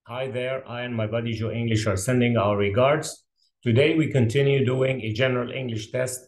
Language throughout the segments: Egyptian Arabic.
Hi there, I and my buddy Joe English are sending our regards. Today we continue doing a general English test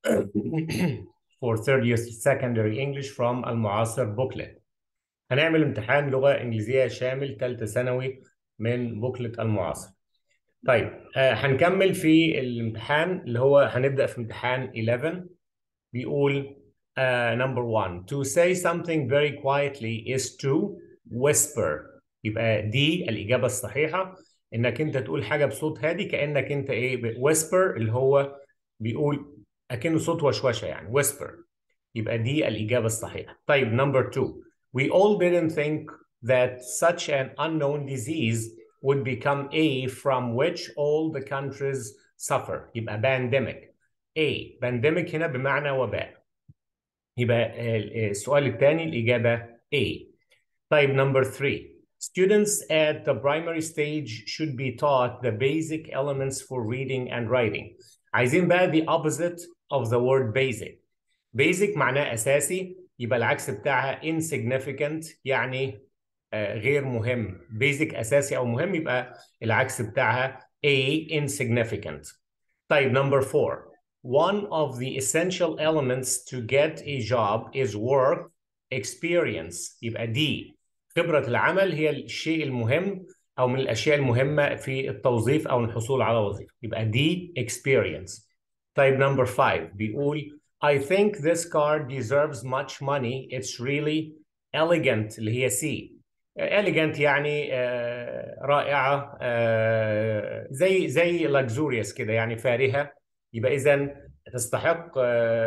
for third year secondary English from المعاصر booklet. هنعمل امتحان لغة إنجليزية شامل ثالثة ثانوي من بوكلت المعاصر. طيب آه هنكمل في الامتحان اللي هو هنبدأ في امتحان 11 بيقول uh, number one to say something very quietly is to whisper يبقى دي الإجابة الصحيحة إنك أنت تقول حاجة بصوت هادي كأنك أنت إيه whisper اللي هو بيقول أكنه صوت وشوشة يعني whisper يبقى دي الإجابة الصحيحة طيب number two we all didn't think that such an unknown disease would become a from which all the countries suffer يبقى pandemic a pandemic هنا بمعنى وباء يبقى السؤال الثاني الإجابة A. طيب number three. Students at the primary stage should be taught the basic elements for reading and writing. عايزين بقى the opposite of the word basic. basic معناه أساسي يبقى العكس بتاعها insignificant يعني آه غير مهم. basic أساسي أو مهم يبقى العكس بتاعها A insignificant. طيب number four. one of the essential elements to get a job is work experience يبقى دي خبرة العمل هي الشيء المهم أو من الأشياء المهمة في التوظيف أو الحصول على وظيفة يبقى دي experience طيب number five بيقول I think this car deserves much money it's really elegant اللي هي C elegant يعني آه رائعة آه زي زي luxurious كده يعني فارهة يبقى اذا تستحق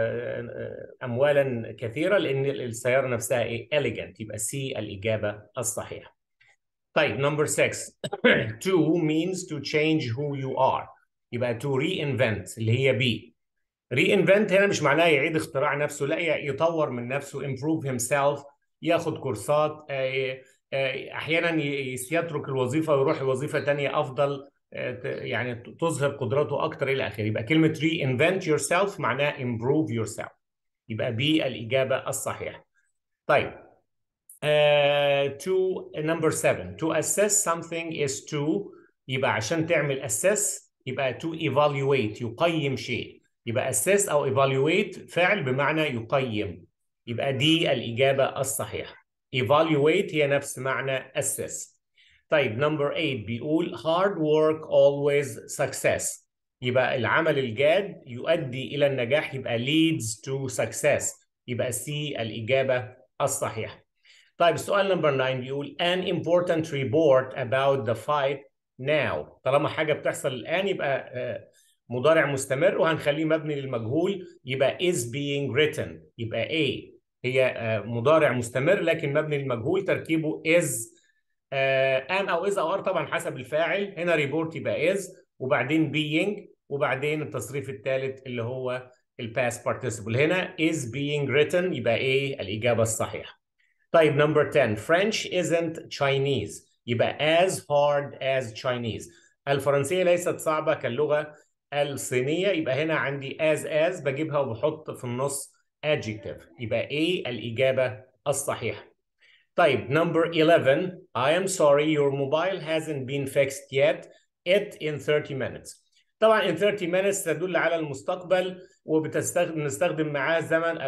اموالا كثيره لان السياره نفسها ايه elegant يبقى سي الاجابه الصحيحه طيب نمبر 6 to means to change who you are يبقى to reinvent اللي هي بي reinvent هنا مش معناه يعيد اختراع نفسه لا يطور من نفسه improve himself ياخد كورسات احيانا يترك الوظيفه ويروح لوظيفه ثانيه افضل يعني تظهر قدراته اكتر الى اخره يبقى كلمه reinvent yourself معناها improve yourself يبقى بي الاجابه الصحيحه طيب uh, to number seven to assess something is to يبقى عشان تعمل assess يبقى to evaluate يقيم شيء يبقى assess او evaluate فعل بمعنى يقيم يبقى دي الاجابه الصحيحه evaluate هي نفس معنى assess طيب نمبر 8 بيقول hard work always success يبقى العمل الجاد يؤدي إلى النجاح يبقى leads to success يبقى C الإجابة الصحيحة طيب السؤال نمبر 9 بيقول an important report about the fight now طالما حاجة بتحصل الآن يبقى مضارع مستمر وهنخليه مبني للمجهول يبقى is being written يبقى A هي مضارع مستمر لكن مبني للمجهول تركيبه is ام او از او ار طبعا حسب الفاعل هنا ريبورت يبقى از وبعدين being وبعدين التصريف الثالث اللي هو الباست participle هنا is being written يبقى ايه الاجابه الصحيحه طيب نمبر 10 French isn't Chinese يبقى as hard as Chinese الفرنسيه ليست صعبه كاللغه الصينيه يبقى هنا عندي as as بجيبها وبحط في النص adjective يبقى ايه الاجابه الصحيحه طيب number 11 I am sorry your mobile hasn't been fixed yet it in 30 minutes طبعا in 30 minutes تدل على المستقبل وبتستخدم نستخدم معاه زمن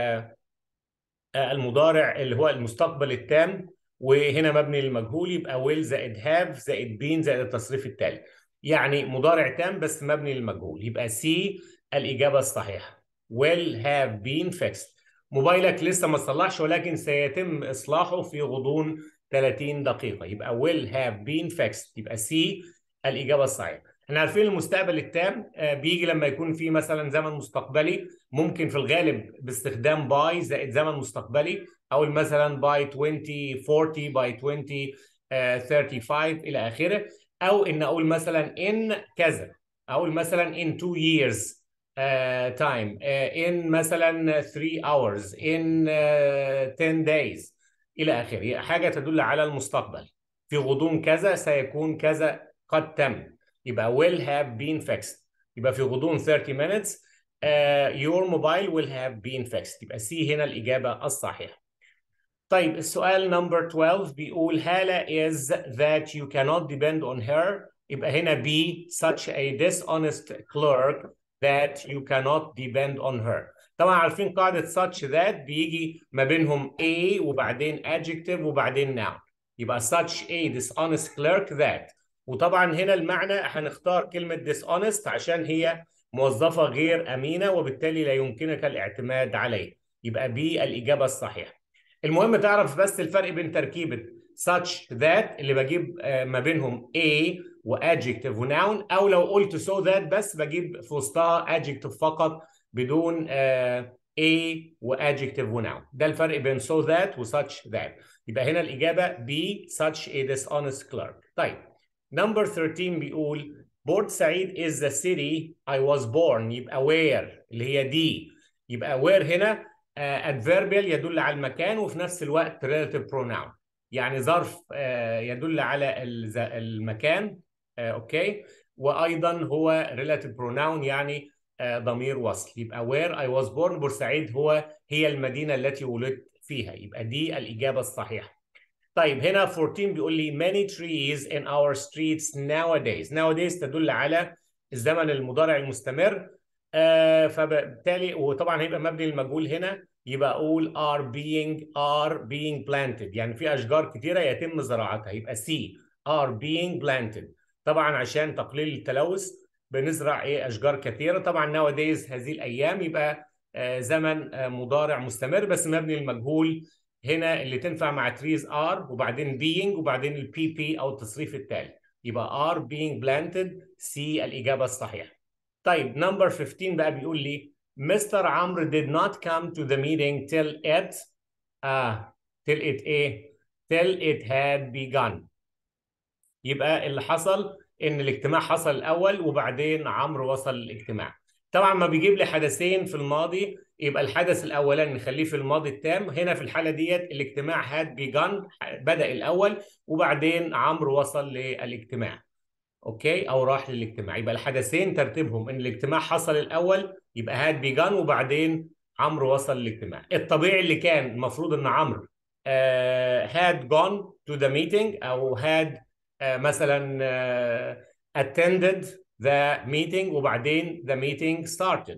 المضارع اللي هو المستقبل التام وهنا مبني للمجهول يبقى will زائد have زائد been زائد التصريف التالي يعني مضارع تام بس مبني للمجهول يبقى C الإجابة الصحيحة will have been fixed موبايلك لسه ما اتصلحش ولكن سيتم اصلاحه في غضون 30 دقيقه يبقى will have been fixed يبقى سي الاجابه الصحيحه احنا عارفين المستقبل التام بيجي لما يكون في مثلا زمن مستقبلي ممكن في الغالب باستخدام باي زائد زمن مستقبلي او مثلا باي 2040 باي 2035 الى اخره او ان اقول مثلا ان كذا اقول مثلا in 2 years Uh, time uh, in مثلا 3 hours in uh, 10 days إلى آخره حاجة تدل على المستقبل في غضون كذا سيكون كذا قد تم يبقى will have been fixed يبقى في غضون 30 minutes uh, your mobile will have been fixed يبقى C هنا الإجابة الصحيحة طيب السؤال نمبر 12 بيقول هالة is that you cannot depend on her يبقى هنا be such a dishonest clerk that you cannot depend on her طبعا عارفين قاعدة such that بيجي ما بينهم a وبعدين adjective وبعدين noun يبقى such a dishonest clerk that وطبعا هنا المعنى هنختار كلمة dishonest عشان هي موظفة غير أمينة وبالتالي لا يمكنك الاعتماد عليه يبقى B الإجابة الصحيحة المهم تعرف بس الفرق بين تركيبة such that اللي بجيب ما بينهم a و adjective و noun أو لو قلت so that بس بجيب في وسطها adjective فقط بدون a و adjective و noun ده الفرق بين so that و such that يبقى هنا الإجابة B such a dishonest clerk طيب number 13 بيقول بورت سعيد is the city I was born يبقى where اللي هي دي يبقى where هنا uh, adverbial يدل على المكان وفي نفس الوقت relative pronoun يعني ظرف uh, يدل على المكان uh, اوكي وايضا هو relative pronoun يعني uh, ضمير وصل يبقى where I was born بورسعيد هو هي المدينة التي ولدت فيها يبقى دي الإجابة الصحيحة طيب هنا 14 بيقول لي many trees in our streets nowadays nowadays تدل على الزمن المضارع المستمر آه فبالتالي وطبعا هيبقى مبني المجهول هنا يبقى اقول are being are being planted يعني في اشجار كثيره يتم زراعتها يبقى C are being planted طبعا عشان تقليل التلوث بنزرع ايه اشجار كثيره طبعا nowadays هذه الايام يبقى آه زمن آه مضارع مستمر بس مبني المجهول هنا اللي تنفع مع trees are وبعدين being وبعدين ال PP او التصريف التالي يبقى are being planted C الإجابة الصحيحة. طيب نمبر 15 بقى بيقول لي مستر عمرو did not come to the meeting till it آه till it ايه؟ till it had begun. يبقى اللي حصل ان الاجتماع حصل الاول وبعدين عمرو وصل الاجتماع. طبعا ما بيجيب لي حدثين في الماضي يبقى الحدث الاولاني نخليه في الماضي التام هنا في الحاله ديت الاجتماع هاد بيجان بدا الاول وبعدين عمرو وصل للاجتماع اوكي او راح للاجتماع يبقى الحدثين ترتيبهم ان الاجتماع حصل الاول يبقى هاد بيجان وبعدين عمرو وصل للاجتماع الطبيعي اللي كان المفروض ان عمرو هاد جون تو ذا ميتنج او هاد uh, مثلا uh, attended the meeting وبعدين the meeting started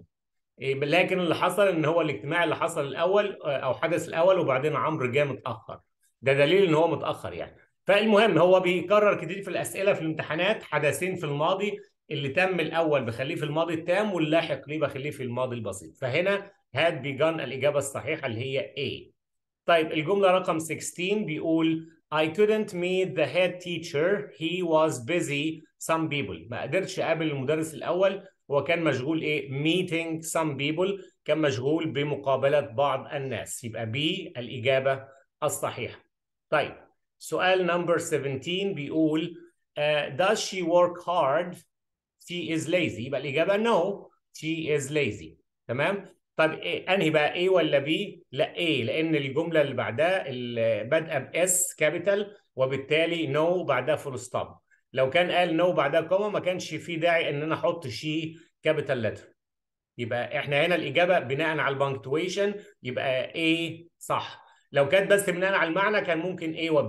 لكن اللي حصل ان هو الاجتماع اللي حصل الاول او حدث الاول وبعدين عمرو جه متاخر ده دليل ان هو متاخر يعني فالمهم هو بيكرر كتير في الاسئله في الامتحانات حدثين في الماضي اللي تم الاول بخليه في الماضي التام واللاحق ليه بخليه في الماضي البسيط فهنا had begun الاجابه الصحيحه اللي هي A طيب الجمله رقم 16 بيقول I couldn't meet the head teacher he was busy some people ما قدرتش اقابل المدرس الاول هو كان مشغول ايه meeting some people كان مشغول بمقابله بعض الناس يبقى B الاجابه الصحيحه طيب سؤال نمبر 17 بيقول uh, does she work hard she is lazy يبقى الاجابه no she is lazy تمام طب إيه انهي بقى A ولا B لا A لان الجمله اللي بعدها اللي بادئه باس كابيتال وبالتالي no بعدها فول ستوب لو كان قال نو no بعدها كوما ما كانش في داعي ان انا احط شي كابيتال لتر يبقى احنا هنا الاجابه بناء على البنكتويشن يبقى A صح لو كانت بس بناء على المعنى كان ممكن A و B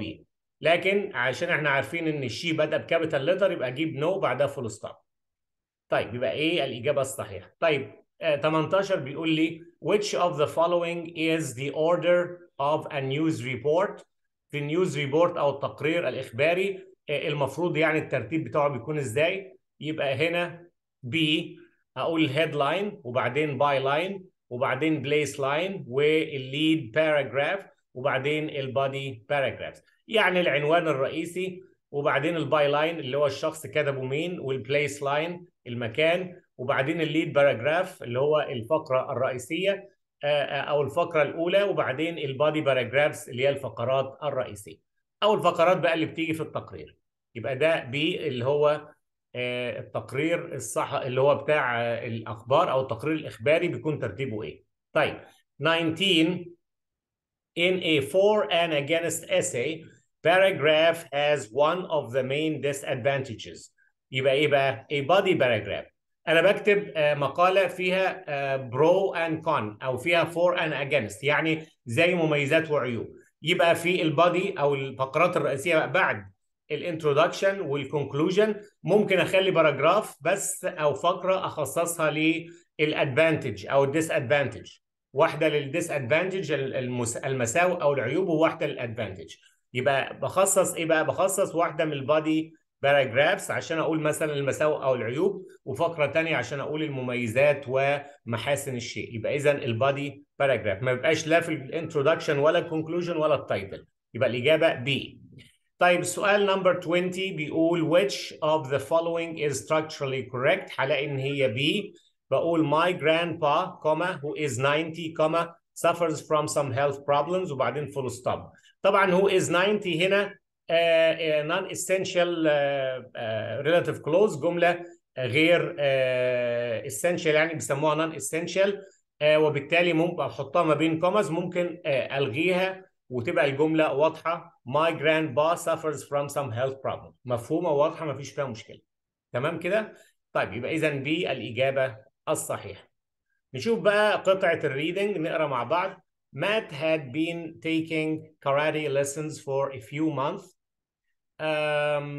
لكن عشان احنا عارفين ان الشي بدا بكابيتال لتر يبقى اجيب نو no بعدها فول ستوب طيب يبقى A الاجابه الصحيحه طيب آه 18 بيقول لي which of the following is the order of a news report في النيوز ريبورت او التقرير الاخباري المفروض يعني الترتيب بتاعه بيكون ازاي يبقى هنا بي اقول الهيدلاين وبعدين باي لاين وبعدين بليس لاين والليد باراجراف وبعدين البادي باراجراف يعني العنوان الرئيسي وبعدين الباي لاين اللي هو الشخص كتبه مين والبليس لاين المكان وبعدين الليد باراجراف اللي هو الفقره الرئيسيه او الفقره الاولى وبعدين البادي باراجرافز اللي هي الفقرات الرئيسيه او الفقرات بقى اللي بتيجي في التقرير يبقى ده بي اللي هو التقرير الصح اللي هو بتاع الاخبار او التقرير الاخباري بيكون ترتيبه ايه طيب 19 in a for and against essay paragraph has one of the main disadvantages يبقى ايه بقى a body paragraph انا بكتب مقاله فيها برو اند كون او فيها فور اند اجينست يعني زي مميزات وعيوب يبقى في البادي او الفقرات الرئيسيه بعد الانترودكشن والكونكلوجن ممكن اخلي باراجراف بس او فقره اخصصها للادفانتج او الديس ادفانتج واحده للديس ادفانتج المساوئ او العيوب وواحده للادفانتج يبقى بخصص ايه بقى بخصص واحده من البادي باراجرافز عشان اقول مثلا المساوئ او العيوب وفقره ثانيه عشان اقول المميزات ومحاسن الشيء يبقى اذا البادي باراجراف ما بيبقاش لا في الانترودكشن ولا الكونكلوجن ولا التايتل يبقى الاجابه بي طيب السؤال نمبر 20 بيقول which of the following is structurally correct هلاقي ان هي بي بقول my grandpa comma who is 90 comma suffers from some health problems وبعدين full stop طبعا who is 90 هنا uh, non essential uh, uh, relative clause جمله غير uh, essential يعني بيسموها non essential uh, وبالتالي ممكن احطها ما بين كوماز ممكن uh, الغيها وتبقى الجمله واضحه my grandpa suffers from some health problem مفهومه واضحه ما فيش فيها مشكله تمام كده طيب يبقى اذا بي الاجابه الصحيحه نشوف بقى قطعه الريدنج نقرا مع بعض Matt had been taking karate lessons for a few months. Um,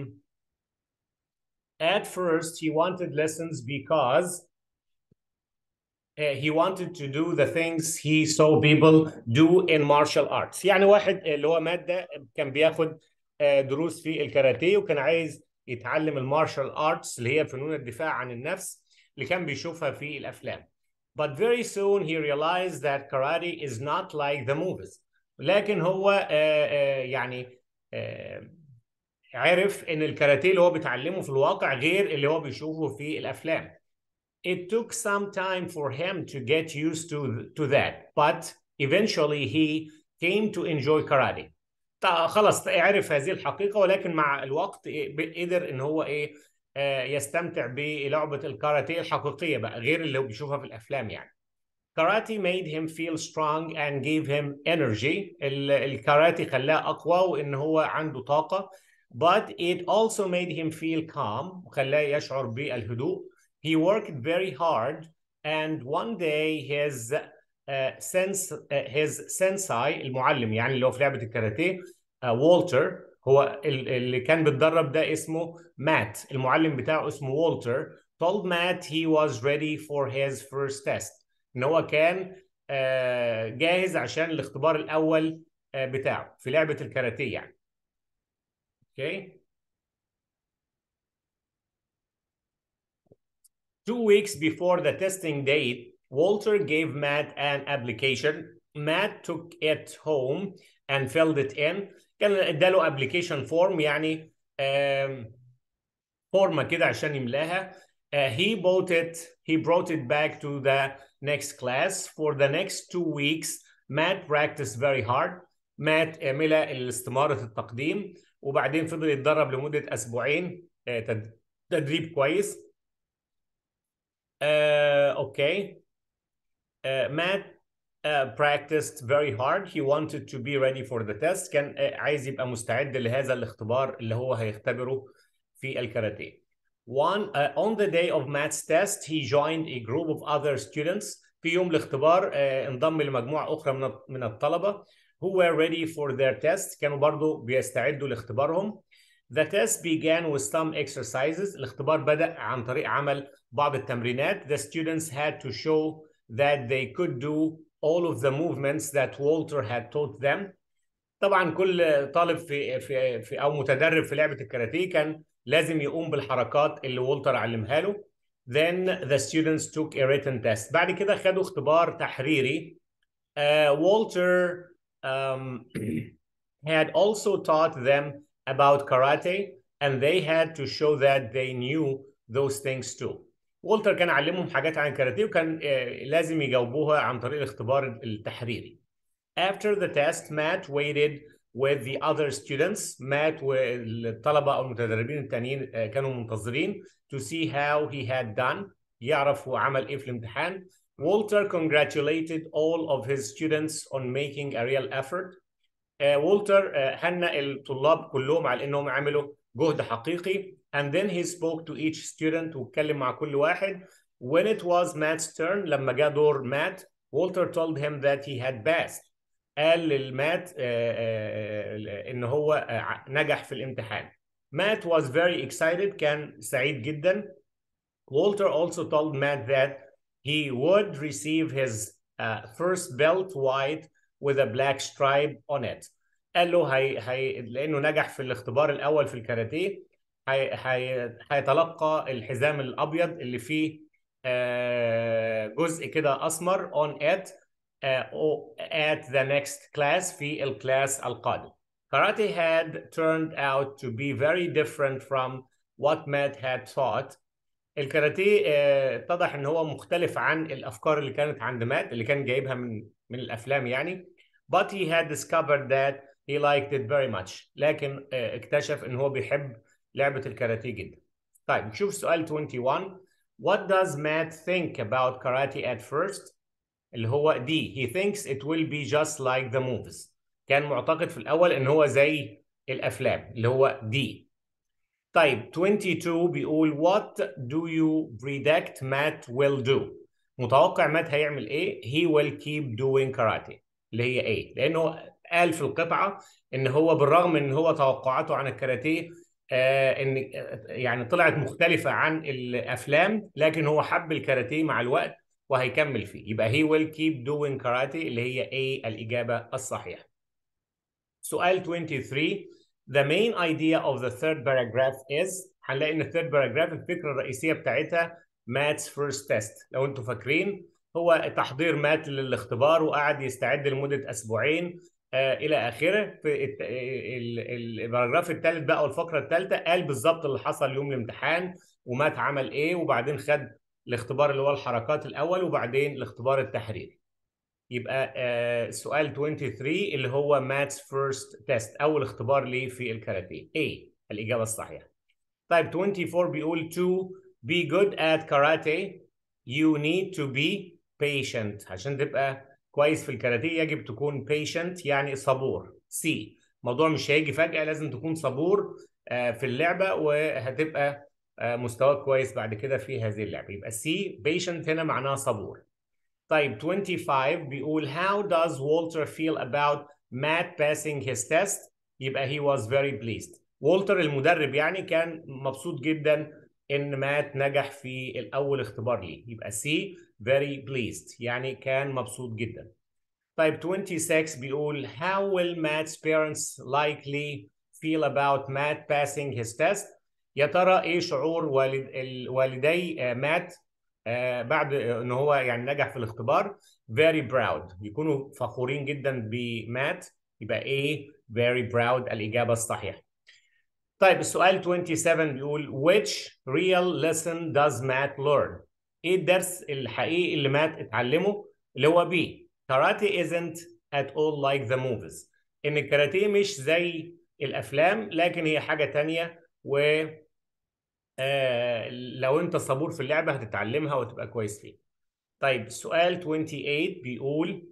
at first, he wanted lessons because uh, he wanted to do the things he saw people do in martial arts. يعني واحد اللي هو مات ده كان بياخد دروس في الكاراتيه وكان عايز يتعلم المارشال ارتس اللي هي فنون الدفاع عن النفس اللي كان بيشوفها في الافلام. But very soon he realized that karate is not like the movies. لكن هو uh, uh, يعني uh, عرف ان الكاراتيه اللي هو بيتعلمه في الواقع غير اللي هو بيشوفه في الافلام. It took some time for him to get used to, to that, but eventually he came to enjoy karate. خلاص عرف هذه الحقيقة ولكن مع الوقت قدر ان هو ايه يستمتع بلعبة الكاراتيه الحقيقية بقى غير اللي هو بيشوفها في الافلام يعني. Karate made him feel strong and gave him energy. الكاراتيه خلاه اقوى وان هو عنده طاقة. But it also made him feel calm وخلاه يشعر بالهدوء. he worked very hard and one day his uh, sense uh, his sensei المعلم يعني اللي هو في لعبه الكاراتيه والتر uh, هو اللي كان بيتدرب ده اسمه مات المعلم بتاعه اسمه والتر told Matt he was ready for his first test ان هو كان جاهز عشان الاختبار الاول بتاعه في لعبه الكاراتيه يعني اوكي okay. Two weeks before the testing date, Walter gave Matt an application. Matt took it home and filled it in. كان اداله application form يعني فورمه كده عشان يملاها. Uh, he bought it. He brought it back to the next class. For the next two weeks, Matt practiced very hard. Matt ملا الاستمارة التقديم وبعدين فضل يتدرب لمدة أسبوعين تدريب كويس. Uh, okay. Uh, Matt uh, practiced very hard. He wanted to be ready for the test. كان عايز يبقى مستعد لهذا الاختبار اللي هو هيختبره في الكاراتيه. One on the day of Matt's test, he joined a group of other students. في يوم الاختبار انضم لمجموعة أخرى من من الطلبة who were ready for their test. كانوا برضو بيستعدوا لاختبارهم. The test began with some exercises. الاختبار بدأ عن طريق عمل بعض التمرينات. The students had to show that they could do all of the movements that Walter had taught them. طبعا كل طالب في في في او متدرب في لعبه الكاراتيه كان لازم يقوم بالحركات اللي والتر علمها له. Then the students took a written test. بعد كده خدوا اختبار تحريري. Uh, Walter um, had also taught them about karate and they had to show that they knew those things too. والتر كان علمهم حاجات عن الكاراتيه وكان لازم يجاوبوها عن طريق الاختبار التحريري. After the test, Matt waited with the other students. Matt والطلبة أو المتدربين التانيين كانوا منتظرين to see how he had done. يعرف هو عمل إيه في الامتحان. Walter congratulated all of his students on making a real effort. والتر هنأ الطلاب كلهم على انهم عملوا جهد حقيقي and then he spoke to each student واتكلم مع كل واحد when it was Matt's turn لما جاء دور مات Walter told him that he had passed قال للمات ان هو نجح في الامتحان Matt was very excited كان سعيد جدا Walter also told Matt that he would receive his uh, first belt white with a black stripe on it قال له هي هي لانه نجح في الاختبار الاول في الكاراتيه هي هي هيتلقى الحزام الابيض اللي فيه جزء كده اسمر on it at the next class في الكلاس القادم. Karate had turned out to be very different from what Matt had thought. الكاراتيه اتضح ان هو مختلف عن الافكار اللي كانت عند مات اللي كان جايبها من من الافلام يعني. But he had discovered that he liked it very much. لكن اكتشف ان هو بيحب لعبة الكاراتيه جدا. طيب نشوف سؤال 21. What does Matt think about karate at first? اللي هو دي he thinks it will be just like the movies كان معتقد في الأول إن هو زي الأفلام اللي هو دي طيب 22 بيقول what do you predict Matt will do متوقع مات هيعمل إيه he will keep doing karate اللي هي إيه لأنه قال في القطعة إن هو بالرغم إن هو توقعاته عن الكاراتيه آه ان يعني طلعت مختلفه عن الافلام لكن هو حب الكاراتيه مع الوقت وهيكمل فيه يبقى he will keep doing karate اللي هي A الإجابة الصحيحة سؤال 23 the main idea of the third paragraph is هنلاقي ان الثيرد باراجراف الفكره الرئيسيه بتاعتها ماتس فيرست تيست لو انتم فاكرين هو تحضير مات للاختبار وقعد يستعد لمده اسبوعين آه الى اخره في الباراجراف الثالث بقى والفقره الثالثه قال بالظبط اللي حصل يوم الامتحان ومات عمل ايه وبعدين خد الاختبار اللي هو الحركات الاول وبعدين الاختبار التحريري يبقى آه سؤال 23 اللي هو ماتس فيرست تيست اول اختبار ليه في الكاراتيه A الاجابه الصحيحه طيب 24 بيقول to be good at karate you need to be patient عشان تبقى كويس في الكاراتيه يجب تكون patient يعني صبور C موضوع مش هيجي فجأة لازم تكون صبور آه في اللعبة وهتبقى مستواك كويس بعد كده في هذه اللعبه يبقى سي patient هنا معناها صبور طيب 25 بيقول how does Walter feel about Matt passing his test يبقى he was very pleased والتر المدرب يعني كان مبسوط جدا ان مات نجح في الاول اختبار ليه يبقى سي very pleased يعني كان مبسوط جدا طيب 26 بيقول how will Matt's parents likely feel about Matt passing his test يا ترى ايه شعور والد الوالدي مات بعد ان هو يعني نجح في الاختبار very proud يكونوا فخورين جدا بمات يبقى ايه very proud الاجابه الصحيحه طيب السؤال 27 بيقول which real lesson does Matt learn ايه الدرس الحقيقي اللي مات اتعلمه اللي هو بي karate isn't at all like the movies ان الكاراتيه مش زي الافلام لكن هي حاجه تانية و آه لو انت صبور في اللعبه هتتعلمها وتبقى كويس فيها. طيب السؤال 28 بيقول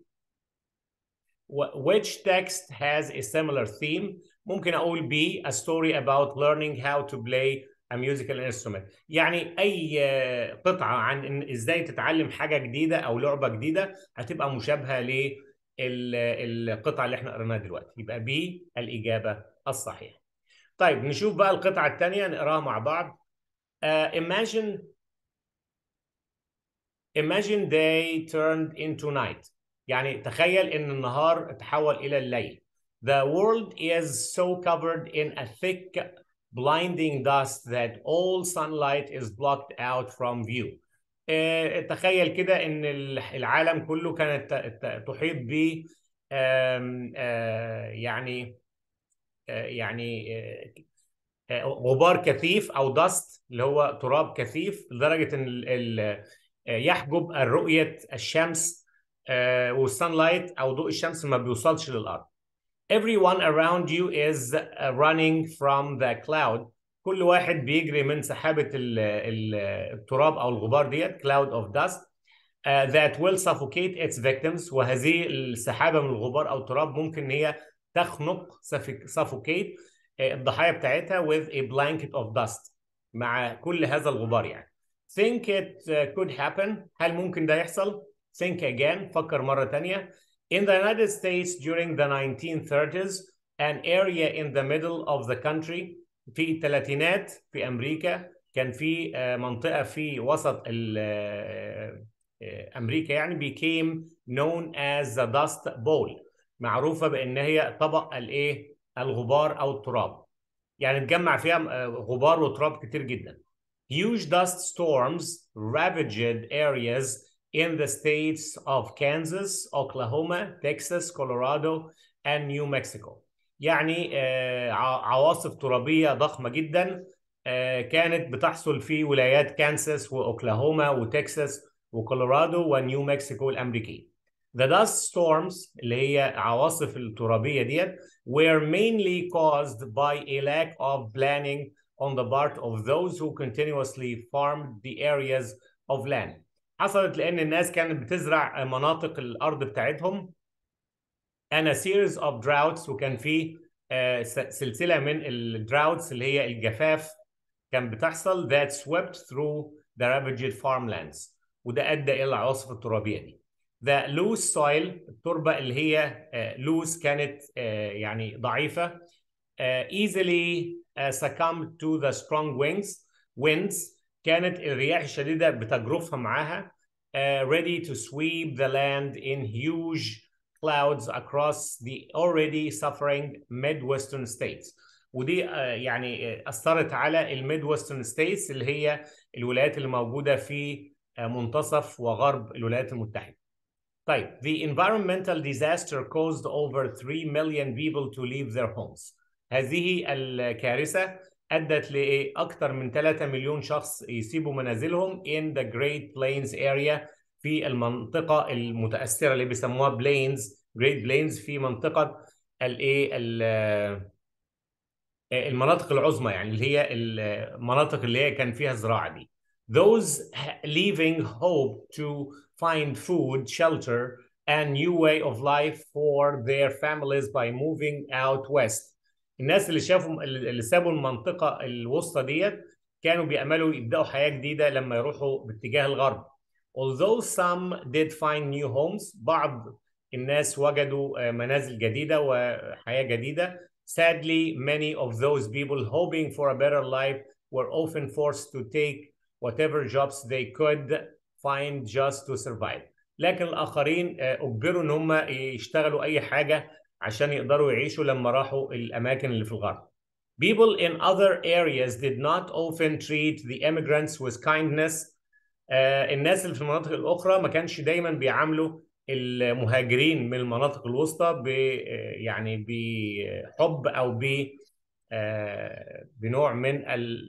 which text has a similar theme ممكن اقول B a story about learning how to play a musical instrument يعني اي قطعه عن إن ازاي تتعلم حاجه جديده او لعبه جديده هتبقى مشابهه للقطعه اللي احنا قريناها دلوقتي يبقى B الاجابه الصحيحه. طيب نشوف بقى القطعه الثانيه نقراها مع بعض. Uh, imagine imagine day turned into night يعني تخيل ان النهار تحول الى الليل the world is so covered in a thick blinding dust that all sunlight is blocked out from view uh, تخيل كده ان العالم كله كانت تحيط ب uh, يعني يعني غبار كثيف او دست اللي هو تراب كثيف لدرجه ان ال ال يحجب رؤيه الشمس والسان لايت او ضوء الشمس ما بيوصلش للارض. Everyone around you is running from the cloud. كل واحد بيجري من سحابه ال ال التراب او الغبار ديت cloud of dust uh, that will suffocate its victims وهذه السحابه من الغبار او التراب ممكن ان هي تخنق suffocate الضحايا بتاعتها with a blanket of dust مع كل هذا الغبار يعني think it could happen هل ممكن ده يحصل think again فكر مرة تانية In the United States during the 1930s, an area in the middle of the country في الثلاثينات في أمريكا كان في منطقة في وسط أمريكا يعني became known as the Dust Bowl معروفة بأن هي طبق الإيه الغبار أو التراب يعني اتجمع فيها غبار وتراب كتير جدا Huge dust storms ravaged areas in the states of Kansas, Oklahoma, Texas, Colorado, and New Mexico. يعني عواصف ترابية ضخمة جدا كانت بتحصل في ولايات كانساس وأوكلاهوما وتكساس وكولورادو ونيو مكسيكو الأمريكية. The dust storms اللي هي عواصف الترابية ديت were mainly caused by a lack of planning on the part of those who continuously farmed the areas of land. حصلت لأن الناس كانت بتزرع مناطق الأرض بتاعتهم and a series of droughts وكان في سلسلة من الدراوتس اللي هي الجفاف كان بتحصل that swept through the ravaged farmlands وده أدى إلى العواصف الترابية دي. The loose soil التربة اللي هي loose كانت يعني ضعيفة easily succumbed to the strong winds winds كانت الرياح الشديدة بتجرفها معاها ready to sweep the land in huge clouds across the already suffering Midwestern states ودي يعني أثرت على الميد ويسترن ستيتس اللي هي الولايات اللي موجودة في منتصف وغرب الولايات المتحدة. طيب, the environmental disaster caused over 3 million people to leave their homes. هذه الكارثة أدت لأكثر من 3 مليون شخص يسيبوا منازلهم in the Great Plains area في المنطقة المتأثرة اللي بيسموها بلينز Great Plains في منطقة الايه المناطق العظمى يعني اللي هي المناطق اللي هي كان فيها الزراعة دي. Those leaving hope to find food, shelter, and new way of life for their families by moving out west. الناس اللي شافوا اللي سابوا المنطقة الوسطى ديت كانوا بيأملوا يبدأوا حياة جديدة لما يروحوا باتجاه الغرب. Although some did find new homes, بعض الناس وجدوا منازل جديدة وحياة جديدة. Sadly, many of those people hoping for a better life were often forced to take whatever jobs they could find just to survive. لكن الآخرين أجبروا إن هم يشتغلوا أي حاجة عشان يقدروا يعيشوا لما راحوا الأماكن اللي في الغرب. People in other areas did not often treat the immigrants with kindness. Uh, الناس اللي في المناطق الأخرى ما كانش دايما بيعاملوا المهاجرين من المناطق الوسطى ب يعني بحب أو ب بنوع من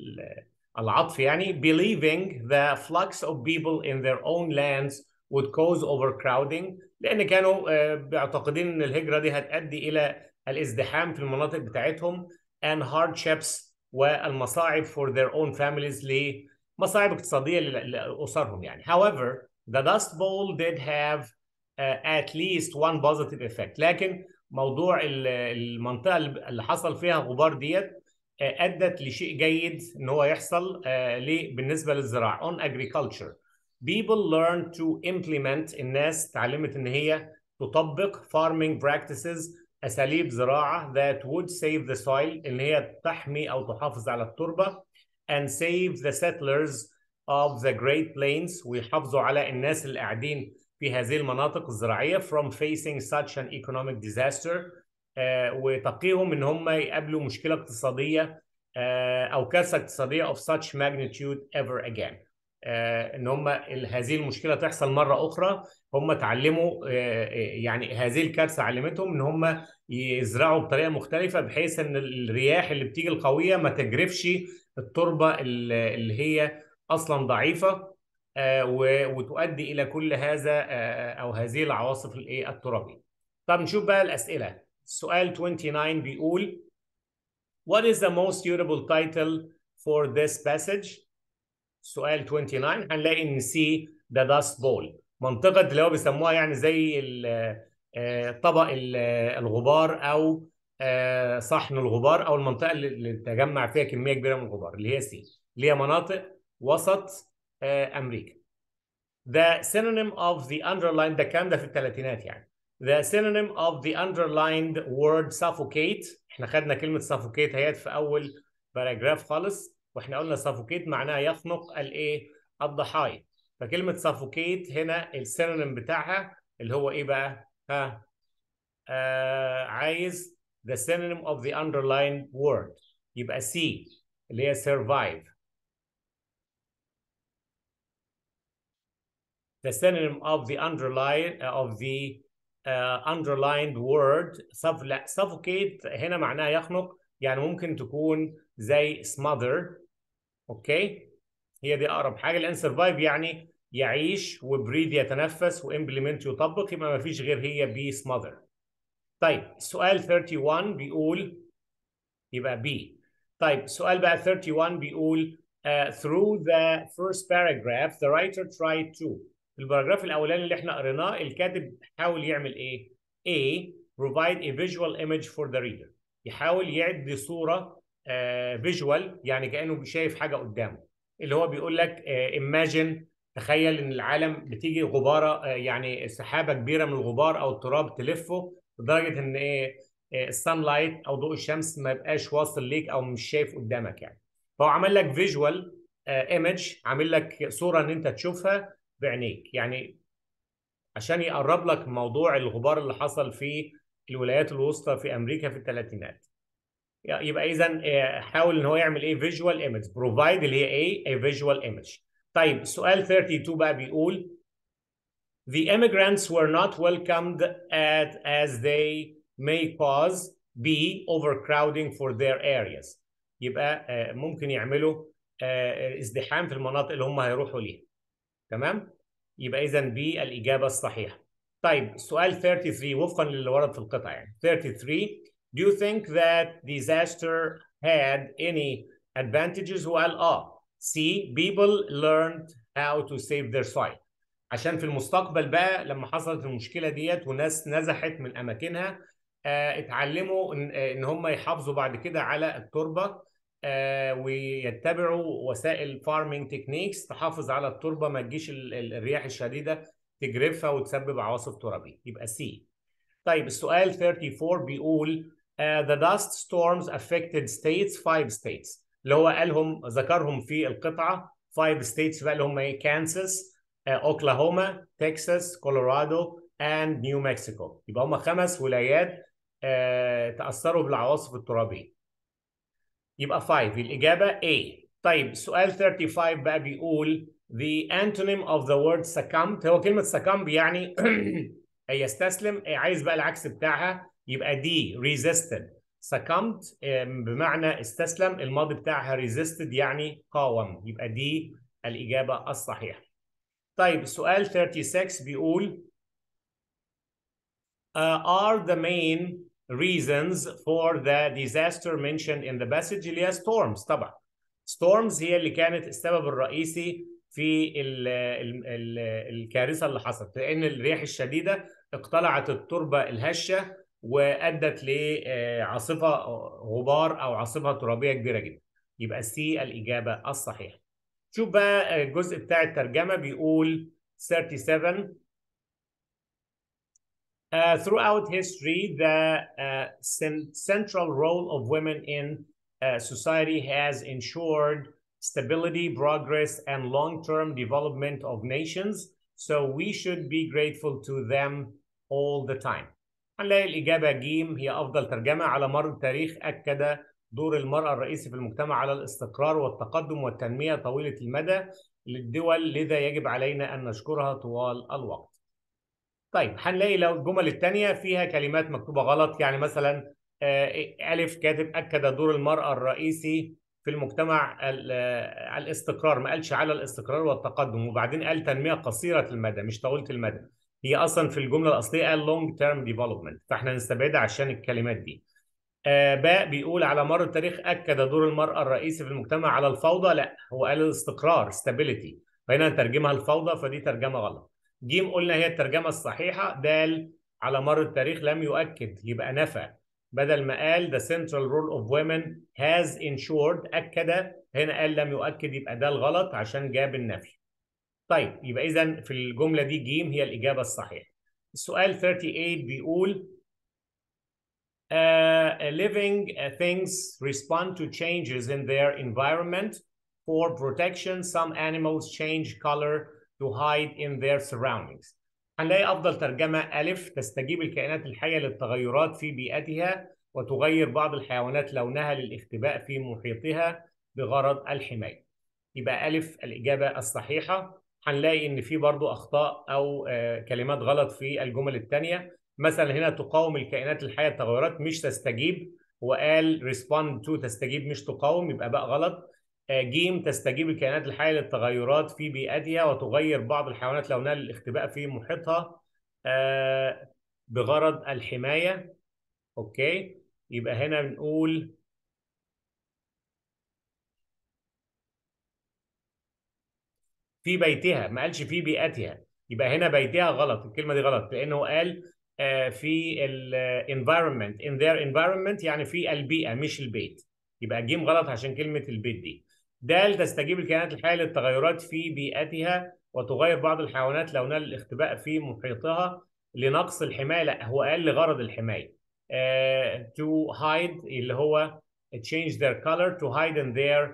العطف يعني believing the flux of people in their own lands would cause overcrowding لأن كانوا بيعتقدين إن الهجرة دي هتؤدي إلى الازدحام في المناطق بتاعتهم and hardships والمصاعب for their own families لمصاعب اقتصادية لأسرهم يعني. However, the Dust Bowl did have uh, at least one positive effect. لكن موضوع المنطقة اللي حصل فيها غبار ديت أدت لشيء جيد إن هو يحصل uh, بالنسبة للزراعة on agriculture. People learned to implement الناس تعلمت إن هي تطبق farming practices أساليب زراعة that would save the soil إن هي تحمي أو تحافظ على التربة and save the settlers of the Great Plains ويحافظوا على الناس اللي قاعدين في هذه المناطق الزراعية from facing such an economic disaster uh, وتقيهم إن هم يقابلوا مشكلة اقتصادية uh, أو كارثة اقتصادية of such magnitude ever again. Uh, ان هم هذه المشكله تحصل مره اخرى هم اتعلموا يعني هذه الكارثه علمتهم ان هم يزرعوا بطريقه مختلفه بحيث ان الرياح اللي بتيجي القويه ما تجرفش التربه اللي هي اصلا ضعيفه وتؤدي الى كل هذا او هذه العواصف الايه الترابيه. طب نشوف بقى الاسئله. السؤال 29 بيقول What is the most suitable title for this passage؟ سؤال 29 هنلاقي ان سي ده داست بول منطقه اللي هو بيسموها يعني زي طبق الغبار او صحن الغبار او المنطقه اللي تجمع فيها كميه كبيره من الغبار اللي هي سي اللي هي مناطق وسط امريكا. The synonym of the underline ده الكلام ده في الثلاثينات يعني. the synonym of the underlined word suffocate احنا خدنا كلمة suffocate هي في أول باراجراف خالص واحنا قلنا suffocate معناها يخنق الايه الضحايا فكلمة suffocate هنا السينونيم بتاعها اللي هو ايه بقى ها آه عايز the synonym of the underlined word يبقى C اللي هي survive the synonym of the underline of the uh, underlined word suff لا suffocate هنا معناها يخنق يعني ممكن تكون زي smother اوكي هي دي اقرب حاجه لان survive يعني يعيش وبريد يتنفس وامبلمنت يطبق يبقى ما فيش غير هي بي smother طيب سؤال 31 بيقول يبقى بي طيب سؤال بقى 31 بيقول uh, through the first paragraph the writer tried to الباراجراف الاولاني اللي احنا قريناه الكاتب حاول يعمل ايه A provide a visual image for the reader يحاول يعد صوره فيجوال uh, يعني كانه شايف حاجه قدامه اللي هو بيقول لك imagine تخيل ان العالم بتيجي غباره uh, يعني سحابه كبيره من الغبار او التراب تلفه لدرجه ان ايه السان لايت او ضوء الشمس ما يبقاش واصل ليك او مش شايف قدامك يعني فهو عمل لك فيجوال ايمج عامل لك صوره ان انت تشوفها بعينيك يعني عشان يقرب لك موضوع الغبار اللي حصل في الولايات الوسطى في امريكا في الثلاثينات يبقى اذا حاول ان هو يعمل ايه فيجوال ايمج بروفايد اللي هي ايه a فيجوال ايمج طيب سؤال 32 بقى بيقول The immigrants were not welcomed at as they may cause B overcrowding for their areas يبقى ممكن يعملوا ازدحام في المناطق اللي هم هيروحوا ليها تمام يبقى اذا بي الاجابه الصحيحه طيب سؤال 33 وفقا للي ورد في القطعه يعني 33 Do you think that disaster had any advantages وقال اه C people learned how to save their soil عشان في المستقبل بقى لما حصلت المشكله ديت وناس نزحت من اماكنها آه اتعلموا ان, إن هم يحافظوا بعد كده على التربه آه ويتبعوا وسائل فارمينج تكنيكس تحافظ على التربه ما تجيش الرياح الشديده تجرفها وتسبب عواصف ترابيه يبقى سي طيب السؤال 34 بيقول uh, the dust storms affected states five states اللي هو قالهم ذكرهم في القطعه five states بقى اللي هم ايه كانساس اوكلاهوما تكساس كولورادو and نيو مكسيكو يبقى هم خمس ولايات uh, تاثروا بالعواصف الترابيه يبقى 5 الإجابة A طيب سؤال 35 بقى بيقول the antonym of the word succumbed هو كلمة succumb يعني يستسلم عايز بقى العكس بتاعها يبقى D resisted succumbed بمعنى استسلم الماضي بتاعها resisted يعني قاوم يبقى دي الإجابة الصحيحة طيب سؤال 36 بيقول uh, are the main reasons for the disaster mentioned in the passage اللي هي storms طبعا storms هي اللي كانت السبب الرئيسي في ال ال ال الكارثه اللي حصلت لان الرياح الشديده اقتلعت التربه الهشه وادت لعاصفه غبار او عاصفه ترابيه كبيره جدا يبقى سي الاجابه الصحيحه شوف بقى الجزء بتاع الترجمه بيقول 37 Uh, throughout history, the uh, central role of women in uh, society has ensured stability, progress, and long-term development of nations. So we should be grateful to them all the time. هنلاقي الإجابة جيم هي أفضل ترجمة على مر التاريخ أكد دور المرأة الرئيسي في المجتمع على الاستقرار والتقدم والتنمية طويلة المدى للدول لذا يجب علينا أن نشكرها طوال الوقت. طيب هنلاقي لو الجمل الثانيه فيها كلمات مكتوبه غلط يعني مثلا الف كاتب اكد دور المراه الرئيسي في المجتمع الاستقرار ما قالش على الاستقرار والتقدم وبعدين قال تنميه قصيره المدى مش طويله المدى هي اصلا في الجمله الاصليه قال لونج تيرم ديفلوبمنت فاحنا نستبعدها عشان الكلمات دي باء بيقول على مر التاريخ اكد دور المراه الرئيسي في المجتمع على الفوضى لا هو قال الاستقرار ستابيليتي فهنا نترجمها الفوضى فدي ترجمه غلط جيم قلنا هي الترجمة الصحيحة دال على مر التاريخ لم يؤكد يبقى نفى بدل ما قال the central role of women has ensured أكد هنا قال لم يؤكد يبقى ده الغلط عشان جاب النفي طيب يبقى إذا في الجملة دي جيم هي الإجابة الصحيحة السؤال 38 بيقول uh, living things respond to changes in their environment for protection. Some animals change color to hide in their surroundings. هنلاقي أفضل ترجمة ألف تستجيب الكائنات الحية للتغيرات في بيئتها وتغير بعض الحيوانات لونها للاختباء في محيطها بغرض الحماية. يبقى ألف الإجابة الصحيحة. هنلاقي إن في برضو أخطاء أو كلمات غلط في الجمل الثانية. مثلا هنا تقاوم الكائنات الحية التغيرات مش تستجيب وقال respond to تستجيب مش تقاوم يبقى بقى غلط. جيم تستجيب الكائنات الحية للتغيرات في بيئتها وتغير بعض الحيوانات لونها للاختباء في محيطها بغرض الحماية اوكي يبقى هنا بنقول في بيتها ما قالش في بيئتها يبقى هنا بيتها غلط الكلمة دي غلط لأنه قال في ال environment in their environment يعني في البيئة مش البيت يبقى جيم غلط عشان كلمة البيت دي دال تستجيب الكائنات الحية للتغيرات في بيئتها وتغير بعض الحيوانات لونها للاختباء في محيطها لنقص الحماية لا هو قال لغرض الحماية uh, to hide اللي هو change their color to hide in their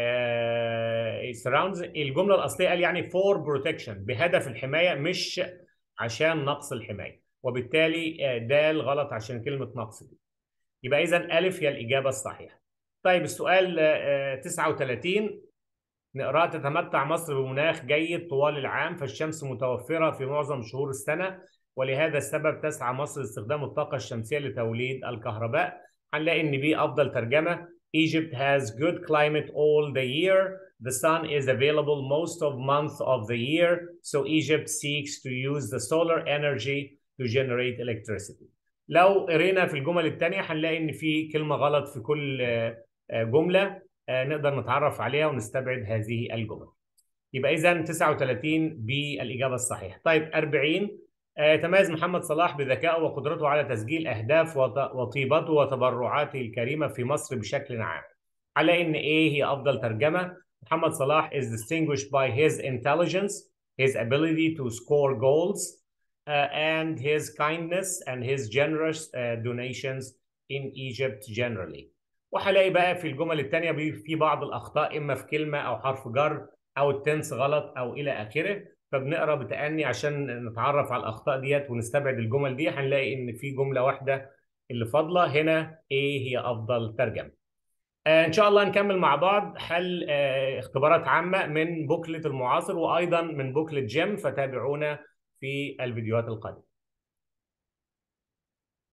uh, surrounds الجملة الأصلية قال يعني for protection بهدف الحماية مش عشان نقص الحماية وبالتالي uh, دال غلط عشان كلمة نقص دي يبقى إذا ألف هي الإجابة الصحيحة طيب السؤال 39 نقرأ تتمتع مصر بمناخ جيد طوال العام فالشمس متوفرة في معظم شهور السنة ولهذا السبب تسعى مصر لاستخدام الطاقة الشمسية لتوليد الكهرباء هنلاقي إن دي أفضل ترجمة Egypt has good climate all the year the sun is available most of month of the year so Egypt seeks to use the solar energy to generate electricity لو قرينا في الجمل الثانية هنلاقي إن في كلمة غلط في كل جملة نقدر نتعرف عليها ونستبعد هذه الجمل. يبقى إذا 39 بالإجابة الصحيحة. طيب 40 تميز محمد صلاح بذكائه وقدرته على تسجيل أهداف وطيبته وتبرعاته الكريمة في مصر بشكل عام. على إن إيه هي أفضل ترجمة؟ محمد صلاح is distinguished by his intelligence, his ability to score goals, uh, and his kindness and his generous uh, donations in Egypt generally. وهلاقي بقى في الجمل الثانيه في بعض الاخطاء اما في كلمه او حرف جر او التنس غلط او الى اخره فبنقرا بتأني عشان نتعرف على الاخطاء ديت ونستبعد الجمل دي هنلاقي ان في جمله واحده اللي فاضله هنا ايه هي افضل ترجمه. آه ان شاء الله نكمل مع بعض حل آه اختبارات عامه من بوكلت المعاصر وايضا من بوكلت جيم فتابعونا في الفيديوهات القادمه.